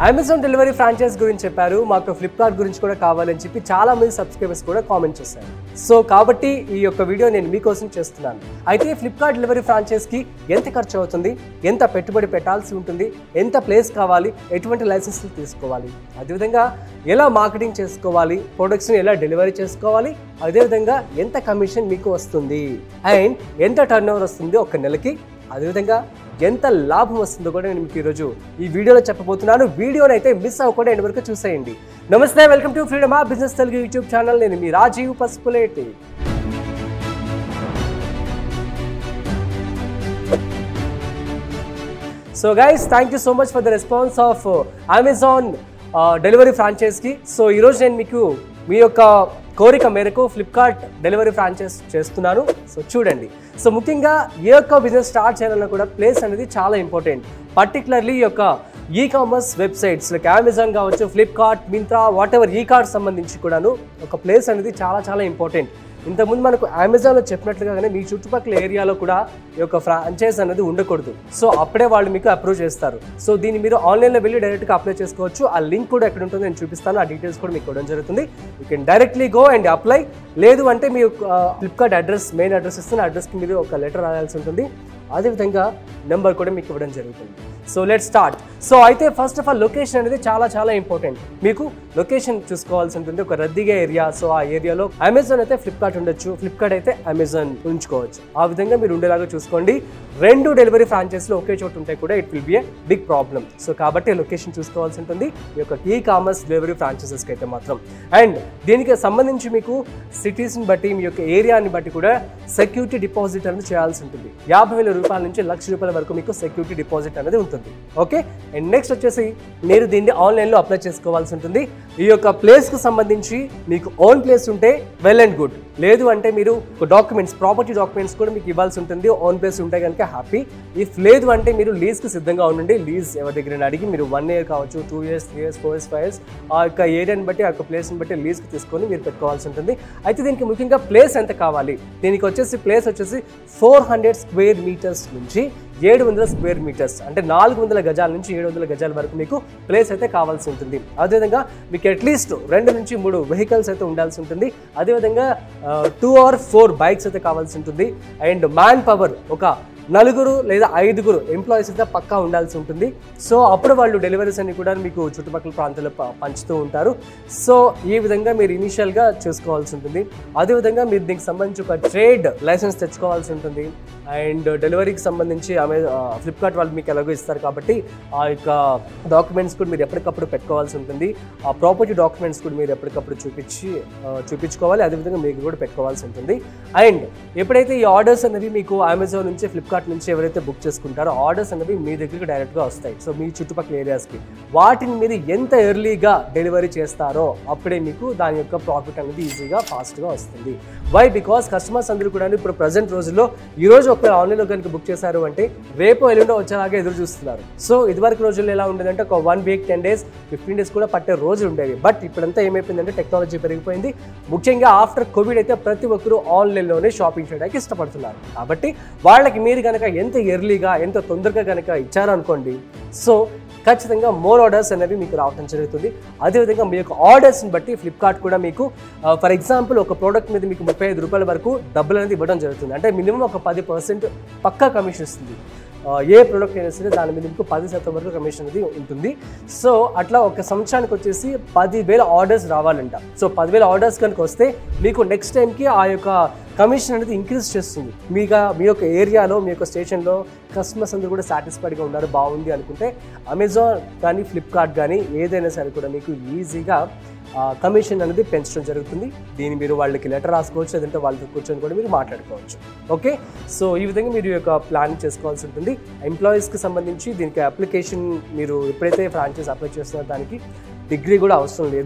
Amazon delivery franchise గురించి చెప్పారు మాకు ఫ్లిప్కార్ట్ గురించి కూడా కావాలని చెప్పి చాలా మంది సబ్స్క్రైబర్స్ కూడా కామెంట్ చేశారు సో కాబట్టి ఈ యొక్క వీడియో నేను మీకోసం చేస్తున్నాను అయితే ఫ్లిప్కార్ట్ డెలివరీ ఫ్రాంచైజ్కి ఎంత ఖర్చు అవుతుంది ఎంత పెట్టుబడి పెట్టాల్సి ఉంటుంది ఎంత ప్లేస్ కావాలి ఎటువంటి లైసెన్స్లు తీసుకోవాలి అదేవిధంగా ఎలా మార్కెటింగ్ చేసుకోవాలి ప్రొడక్ట్స్ని ఎలా డెలివరీ చేసుకోవాలి అదేవిధంగా ఎంత కమిషన్ మీకు వస్తుంది అండ్ ఎంత టర్న్ ఓవర్ వస్తుంది ఒక నెలకి అదేవిధంగా ఎంత లాభం వస్తుందో కూడా నేను మీకు ఈరోజు ఈ వీడియోలో చెప్పబోతున్నాను వీడియోని అయితే మిస్ అవ్వకుండా ఎండ్ వరకు చూసేయండి నమస్తే వెల్కమ్ టు ఫ్రీడమ్ ఆ బిజినెస్ తెలుగు యూట్యూబ్ ఛానల్ నేను మీ Rajeev Pasupuleti so guys thank you so much for the response of Amazon delivery ఫ్రాంచైజ్కి సో ఈరోజు నేను మీకు మీ యొక్క కోరిక మేరకు ఫ్లిప్కార్ట్ డెలివరీ ఫ్రాంచైజ్ చేస్తున్నాను సో చూడండి సో ముఖ్యంగా ఏ యొక్క బిజినెస్ స్టార్ట్ చేయాలన్నా కూడా ప్లేస్ అనేది చాలా ఇంపార్టెంట్ పర్టికులర్లీ ఈ యొక్క e commerce websites like Amazon కావచ్చు Flipkart Myntra whatever Ekart సంబంధించి కూడాను ఒక ప్లేస్ అనేది చాలా చాలా ఇంపార్టెంట్ ఇంతకుముందు మనకు అమెజాన్లో చెప్పినట్లుగానే మీ చుట్టుపక్కల ఏరియాలో కూడా ఈ యొక్క ఫ్రాంచైజ్ అనేది ఉండకూడదు సో అప్పుడే వాళ్ళు మీకు అప్రూవ్ చేస్తారు సో దీన్ని మీరు ఆన్లైన్లో వెళ్ళి డైరెక్ట్గా అప్లై చేసుకోవచ్చు ఆ లింక్ కూడా ఎక్కడ ఉంటుందో నేను చూపిస్తాను ఆ డీటెయిల్స్ కూడా మీకు ఇవ్వడం జరుగుతుంది you can directly go and apply లేదు అంటే మీ ఫ్లిప్కార్ట్ అడ్రస్ మెయిన్ అడ్రస్ ఇస్తున్న అడ్రస్కి మీరు ఒక లెటర్ రాయాల్సి ఉంటుంది అదేవిధంగా నెంబర్ కూడా మీకు ఇవ్వడం జరుగుతుంది సో లెట్ స్టార్ట్ సో అయితే ఫస్ట్ ఆఫ్ ఆల్ లొకేషన్ అనేది చాలా చాలా ఇంపార్టెంట్ మీకు లొకేషన్ చూసుకోవాల్సి ఉంటుంది ఒక రద్దీగా ఏరియా సో ఆ ఏరియాలో అమెజాన్ అయితే ఫ్లిప్కార్ట్ ఉండొచ్చు ఫ్లిప్కార్ట్ అయితే అమెజాన్ ఉంచుకోవచ్చు ఆ విధంగా మీరు ఉండేలాగా చూసుకోండి రెండు డెలివరీ ఫ్రాంచైస్లో ఒకే చోటు ఉంటే కూడా it will be a big problem so కాబట్టి లొకేషన్ చూసుకోవాల్సి ఉంటుంది ఈ యొక్క ఈ కామర్స్ డెలివరీ ఫ్రాంచైజెస్కి అయితే మాత్రం అండ్ దీనికి సంబంధించి మీకు సిటీస్ని బట్టి మీ యొక్క ఏరియాని బట్టి కూడా సెక్యూరిటీ డిపాజిట్ అనేది చేయాల్సి ఉంటుంది యాభై వేల రూపాయల నుంచి లక్ష రూపాయల వరకు మీకు సెక్యూరిటీ డిపాజిట్ అనేది ఉంటుంది ఓకే అండ్ నెక్స్ట్ వచ్చేసి మీరు దీన్ని ఆన్లైన్లో అప్లై చేసుకోవాల్సి ఉంటుంది ఈ యొక్క ప్లేస్కి సంబంధించి మీకు ఓన్ ప్లేస్ ఉంటే వెల్ అండ్ గుడ్ లేదు అంటే మీరు డాక్యుమెంట్స్ ప్రాపర్టీ డాక్యుమెంట్స్ కూడా మీకు ఇవ్వాల్సి ఉంటుంది ఓన్ ప్లేస్ ఉంటే కనుక హ్యాపీ ఇఫ్ లేదు అంటే మీరు లీజ్కి సిద్ధంగా ఉండండి లీజ్ ఎవరి దగ్గర అడిగి మీరు వన్ ఇయర్ కావచ్చు two years three years four years five years ఆ యొక్క ఏరియాని బట్టి ఆ యొక్క ప్లేస్ని బట్టి లీజ్కి తీసుకొని మీరు పెట్టుకోవాల్సి ఉంటుంది అయితే దీనికి ముఖ్యంగా ప్లేస్ ఎంత కావాలి దీనికి వచ్చేసి ప్లేస్ వచ్చేసి ఫోర్ హండ్రెడ్ స్క్వేర్ మీటర్స్ నుంచి ఏడు వందల స్క్వేర్ మీటర్స్ అంటే నాలుగు వందల గజాల నుంచి ఏడు వందల గజాల వరకు మీకు ప్లేస్ అయితే కావాల్సి ఉంటుంది అదేవిధంగా మీకు అట్లీస్ట్ రెండు నుంచి మూడు వెహికల్స్ అయితే ఉండాల్సి ఉంటుంది అదేవిధంగా టూ ఆర్ ఫోర్ బైక్స్ అయితే కావాల్సి ఉంటుంది అండ్ మ్యాన్ పవర్ ఒక నలుగురు లేదా ఐదుగురు ఎంప్లాయీస్ అయితే పక్కా ఉండాల్సి ఉంటుంది సో అప్పుడు వాళ్ళు డెలివరీస్ అన్ని కూడా మీకు చుట్టుపక్కల ప్రాంతాల్లో ప- పంచుతూ ఉంటారు సో ఈ విధంగా మీరు ఇనిషియల్గా చూసుకోవాల్సి ఉంటుంది అదేవిధంగా మీరు దీనికి సంబంధించి ఒక ట్రేడ్ లైసెన్స్ తెచ్చుకోవాల్సి ఉంటుంది అండ్ డెలివరీకి సంబంధించి అమే ఫ్లిప్కార్ట్ వాళ్ళు మీకు ఎలాగో ఇస్తారు కాబట్టి ఆ యొక్క డాక్యుమెంట్స్ కూడా మీరు ఎప్పటికప్పుడు పెట్టుకోవాల్సి ఉంటుంది ఆ ప్రాపర్టీ డాక్యుమెంట్స్ కూడా మీరు ఎప్పటికప్పుడు చూపించి ఆ, చూపించుకోవాలి అదేవిధంగా మీకు కూడా పెట్టుకోవాల్సి ఉంటుంది అండ్ ఎప్పుడైతే ఈ ఆర్డర్స్ అనేవి మీకు అమెజాన్ నుంచి ఫ్లిప్కార్ట్ నుంచి ఎవరైతే బుక్ చేసుకుంటారో ఆర్డర్స్ అనేవి మీ దగ్గరికి డైరెక్ట్గా వస్తాయి సో మీ చుట్టుపక్కల ఏరియాస్కి వాటిని మీరు ఎంత ఎర్లీగా డెలివరీ చేస్తారో అప్పుడే మీకు దాని యొక్క ప్రాఫిట్ అనేది ఈజీగా ఫాస్ట్గా వస్తుంది వై బికాస్ కస్టమర్స్ అందరూ కూడా ఇప్పుడు ప్రజెంట్ రోజుల్లో ఈ రోజు ఒకవేళ ఆన్లైన్లో కనుక బుక్ చేశారు అంటే రేపు ఎల్లుండో వచ్చేలాగా ఎదురు చూస్తున్నారు సో ఇదివరకు రోజుల్లో ఎలా ఉండేదంటే ఒక one week ten days fifteen days కూడా పట్టే రోజులు ఉండేవి బట్ ఇప్పుడంతా ఏమైపోయిందంటే టెక్నాలజీ పెరిగిపోయింది ముఖ్యంగా ఆఫ్టర్ కోవిడ్ అయితే ప్రతి ఒక్కరూ ఆన్లైన్లోనే షాపింగ్ చేయడానికి ఇష్టపడుతున్నారు కాబట్టి వాళ్ళకి మీరు కనుక ఎంత ఎర్లీగా ఎంత తొందరగా కనుక ఇచ్చారనుకోండి సో ఖచ్చితంగా మోర్ ఆర్డర్స్ అనేవి మీకు రావడం జరుగుతుంది అదేవిధంగా మీ యొక్క ఆర్డర్స్ని బట్టి ఫ్లిప్కార్ట్ కూడా మీకు ఫర్ ఎగ్జాంపుల్ ఒక ప్రోడక్ట్ మీద మీకు ముప్పై ఐదు రూపాయల వరకు డబ్బులు అనేది ఇవ్వడం జరుగుతుంది అంటే మినిమం ఒక పది పర్సెంట్ పక్కా కమిషన్ ఇస్తుంది ఆ, ఏ ప్రోడక్ట్ అయినా సరే దాని మీద మీకు పది శాతం వరకు కమిషన్ అనేది ఉంటుంది సో అట్లా ఒక సంవత్సరానికి వచ్చేసి పదివేల ఆర్డర్స్ రావాలంట సో పదివేల ఆర్డర్స్ కనుక వస్తే మీకు నెక్స్ట్ టైంకి ఆ యొక్క కమిషన్ అనేది ఇంక్రీజ్ చేస్తుంది మీగా మీ యొక్క ఏరియాలో మీ యొక్క స్టేషన్లో కస్టమర్స్ అందరూ కూడా సాటిస్ఫైడ్గా ఉన్నారు బాగుంది అనుకుంటే అమెజాన్ కానీ ఫ్లిప్కార్ట్ కానీ ఏదైనా సరే కూడా మీకు ఈజీగా కమిషన్ అనేది పెంచడం జరుగుతుంది దీన్ని మీరు వాళ్ళకి లెటర్ రాసుకోవచ్చు లేదంటే వాళ్ళతో కూర్చొని కూడా మీరు మాట్లాడుకోవచ్చు ఓకే సో ఈ విధంగా మీరు ఈ యొక్క ప్లాన్ చేసుకోవాల్సి ఉంటుంది ఎంప్లాయీస్కి సంబంధించి దీనికి అప్లికేషన్ మీరు ఎప్పుడైతే ఫ్రాంచైజ్ అప్లై చేస్తున్నారో దానికి డిగ్రీ కూడా అవసరం లేదు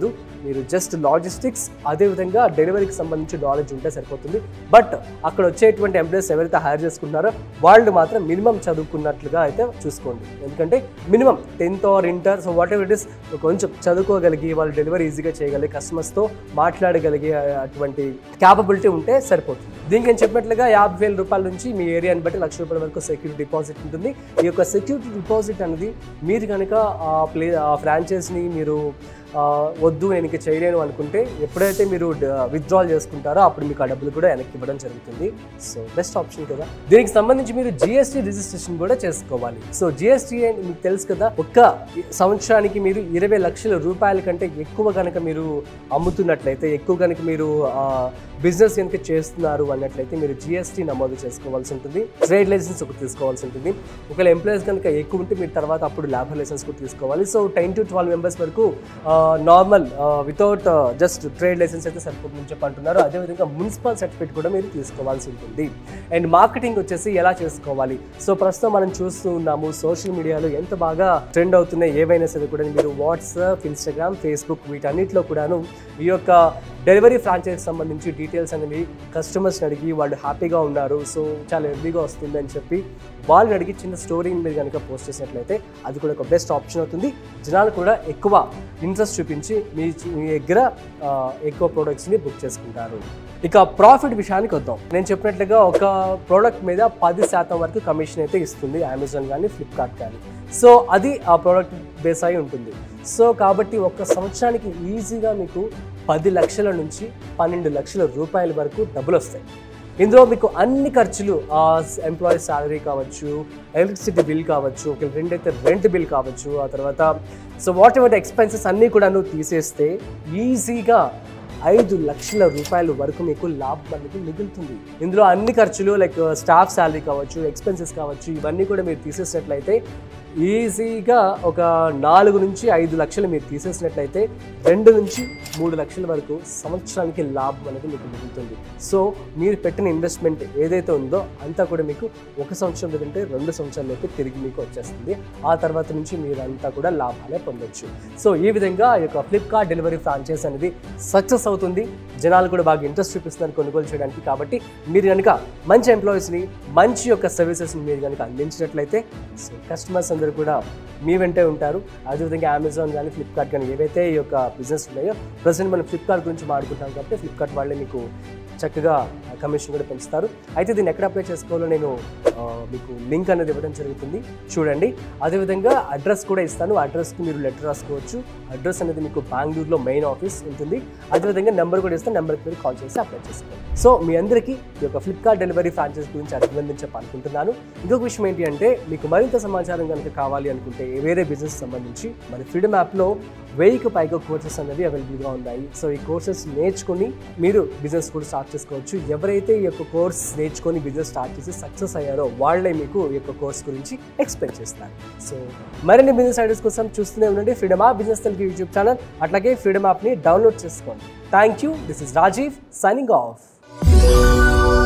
మీరు జస్ట్ లాజిస్టిక్స్ అదేవిధంగా డెలివరీకి సంబంధించి నాలెడ్జ్ ఉంటే సరిపోతుంది బట్ అక్కడ వచ్చేటువంటి ఎంప్లాయీస్ ఎవరైతే హైర్ చేసుకుంటున్నారో వాళ్ళు మాత్రం మినిమం చదువుకున్నట్లుగా అయితే చూసుకోండి ఎందుకంటే minimum tenth or inter so whatever it is కొంచెం చదువుకోగలిగి వాళ్ళు డెలివరీ ఈజీగా చేయగలిగి కస్టమర్స్తో మాట్లాడగలిగే అటువంటి క్యాపబిలిటీ ఉంటే సరిపోతుంది దీనికి నేను చెప్పినట్లుగా యాభై వేల రూపాయల నుంచి మీ ఏరియాని బట్టి లక్ష రూపాయల వరకు సెక్యూరిటీ డిపాజిట్ ఉంటుంది ఈ యొక్క సెక్యూరిటీ డిపాజిట్ అనేది మీరు కనుక ఆ ప్లే ఆ ఫ్రాంచైజ్ని మీరు ఆ, వద్దు నేను ఇంక చేయలేను అనుకుంటే ఎప్పుడైతే మీరు విత్డ్రాల్ చేసుకుంటారో అప్పుడు మీకు ఆ డబ్బులు కూడా వెనక్కి ఇవ్వడం జరుగుతుంది సో బెస్ట్ ఆప్షన్ కదా దీనికి సంబంధించి మీరు జిఎస్టీ రిజిస్ట్రేషన్ కూడా చేసుకోవాలి సో జిఎస్టీ మీకు తెలుసు కదా ఒక్క సంవత్సరానికి మీరు ఇరవై లక్షల రూపాయల కంటే ఎక్కువ కనుక మీరు అమ్ముతున్నట్లయితే ఎక్కువ కనుక మీరు బిజినెస్ కనుక చేస్తున్నారు అన్నట్లయితే మీరు జిఎస్టీ నమోదు చేసుకోవాల్సి ఉంటుంది ట్రేడ్ లైసెన్స్ ఒకటి తీసుకోవాల్సి ఉంటుంది ఒకవేళ ఎంప్లాయీస్ కనుక ఎక్కువ ఉంటే మీరు తర్వాత అప్పుడు లేబర్ లైసెన్స్ కూడా తీసుకోవాలి so ten to twelve members వరకు normal without just trade licence అయితే సరిపోతుందని చెప్పి అంటున్నారు అదేవిధంగా మున్సిపల్ సర్టిఫికేట్ కూడా మీరు తీసుకోవాల్సి ఉంటుంది అండ్ మార్కెటింగ్ వచ్చేసి ఎలా చేసుకోవాలి సో ప్రస్తుతం మనం చూస్తూ ఉన్నాము సోషల్ మీడియాలో ఎంత బాగా ట్రెండ్ అవుతున్నాయి ఏవైనా సరే కూడా మీరు వాట్సాప్ ఇన్స్టాగ్రామ్ ఫేస్బుక్ వీటన్నిటిలో కూడాను ఈ యొక్క డెలివరీ ఫ్రాంచైజ్ సంబంధించి డీటెయిల్స్ అనేవి కస్టమర్స్ని అడిగి వాళ్ళు హ్యాపీగా ఉన్నారు సో చాలా ఎర్లీగా వస్తుంది అని చెప్పి వాళ్ళని అడిగి చిన్న స్టోరీని మీరు కనుక పోస్ట్ చేసినట్లయితే అది కూడా ఒక బెస్ట్ ఆప్షన్ అవుతుంది జనాలు కూడా ఎక్కువ ఇంట్రెస్ట్ చూపించి మీ మీ దగ్గర ఆ, ఎక్కువ ప్రోడక్ట్స్ని బుక్ చేసుకుంటారు ఇక ప్రాఫిట్ విషయానికి వద్దాం నేను చెప్పినట్లుగా ఒక ప్రోడక్ట్ మీద పది శాతం వరకు కమిషన్ అయితే ఇస్తుంది అమెజాన్ కానీ ఫ్లిప్కార్ట్ కానీ సో అది ఆ ప్రోడక్ట్ బేస్ అయి ఉంటుంది సో కాబట్టి ఒక సంవత్సరానికి ఈజీగా మీకు పది లక్షల నుంచి పన్నెండు లక్షల రూపాయల వరకు డబ్బులు వస్తాయి ఇందులో మీకు అన్ని ఖర్చులు ఎంప్లాయీ శాలరీ కావచ్చు ఎలక్ట్రిసిటీ బిల్ కావచ్చు ఒక రెంట్ అయితే రెంట్ బిల్ కావచ్చు ఆ తర్వాత సో వాట్ ఎవర్ ఎక్స్పెన్సెస్ అన్నీ కూడా నువ్వు తీసేస్తే ఈజీగా ఐదు లక్షల రూపాయల వరకు మీకు లాభం అనేది మిగులుతుంది ఇందులో అన్ని ఖర్చులు లైక్ స్టాఫ్ శాలరీ కావచ్చు ఎక్స్పెన్సెస్ కావచ్చు ఇవన్నీ కూడా మీరు తీసేసినట్లయితే ఈజీగా ఒక నాలుగు నుంచి ఐదు లక్షలు మీరు తీసేసినట్లయితే రెండు నుంచి మూడు లక్షల వరకు సంవత్సరానికి లాభం అనేది మీకు మిగులుతుంది సో మీరు పెట్టిన ఇన్వెస్ట్మెంట్ ఏదైతే ఉందో అంతా కూడా మీకు ఒక సంవత్సరం లేదంటే రెండు సంవత్సరాలలోపు తిరిగి మీకు వచ్చేస్తుంది ఆ తర్వాత నుంచి మీరు అంతా కూడా లాభాలే పొందొచ్చు సో ఈ విధంగా ఈ యొక్క ఫ్లిప్కార్ట్ డెలివరీ ఫ్రాంచైజ్ అనేది సక్సెస్ అవుతుంది జనాలు కూడా బాగా ఇంట్రెస్ట్ చూపిస్తున్నారు కొనుగోలు చేయడానికి కాబట్టి మీరు కనుక మంచి ఎంప్లాయీస్ని మంచి యొక్క సర్వీసెస్ని మీరు కనుక అందించినట్లయితే సో కస్టమర్స్ అందరూ కూడా మీ వెంటే ఉంటారు అదేవిధంగా అమెజాన్ కానీ ఫ్లిప్కార్ట్ కానీ ఏవైతే ఈ యొక్క బిజినెస్ ఉన్నాయో ప్రజెంట్ మనం ఫ్లిప్కార్ట్ గురించి మాట్లాడుకుంటాం కాబట్టి ఫ్లిప్కార్ట్ వాళ్ళే మీకు చక్కగా కమిషన్ కూడా పెంచుతారు అయితే దీన్ని ఎక్కడ అప్లై చేసుకోవాలో నేను ఆ, మీకు లింక్ అనేది ఇవ్వడం జరుగుతుంది చూడండి అదేవిధంగా అడ్రస్ కూడా ఇస్తాను అడ్రస్కి మీరు లెటర్ రాసుకోవచ్చు అడ్రస్ అనేది మీకు బెంగళూరులో మెయిన్ ఆఫీస్ ఉంటుంది అదేవిధంగా నెంబర్ కూడా ఇస్తాను నెంబర్కి మీరు కాల్ చేసి అప్లై చేసుకోండి సో మీ అందరికీ ఈ యొక్క ఫ్లిప్కార్ట్ డెలివరీ ఫ్రాంచైజ్ గురించి అభినందించి అనుకుంటున్నాను ఇంకొక విషయం ఏంటి అంటే మీకు మరింత సమాచారం కనుక కావాలి అనుకుంటే వేరే బిజినెస్ సంబంధించి మరి ఫ్రీడమ్ యాప్లో వెయ్యికి పైగా కోర్సెస్ అనేవి అవైలబుల్గా ఉన్నాయి సో ఈ కోర్సెస్ నేర్చుకొని మీరు బిజినెస్ కూడా స్టార్ట్ చేసుకోవచ్చు ఎవరైతే ఈ యొక్క కోర్స్ నేర్చుకొని బిజినెస్ స్టార్ట్ చేసి సక్సెస్ అయ్యారో వాళ్ళే మీకు ఈ యొక్క కోర్స్ గురించి ఎక్స్ప్లెయిన్ చేస్తారు సో మరిన్ని బిజినెస్ ఐడియాస్ కోసం చూస్తూనే ఉండండి Freedom app business Telugu YouTube channel అట్లాగే ఫ్రీడమ్ యాప్ని డౌన్లోడ్ చేసుకోండి thank you this is Rajeev signing of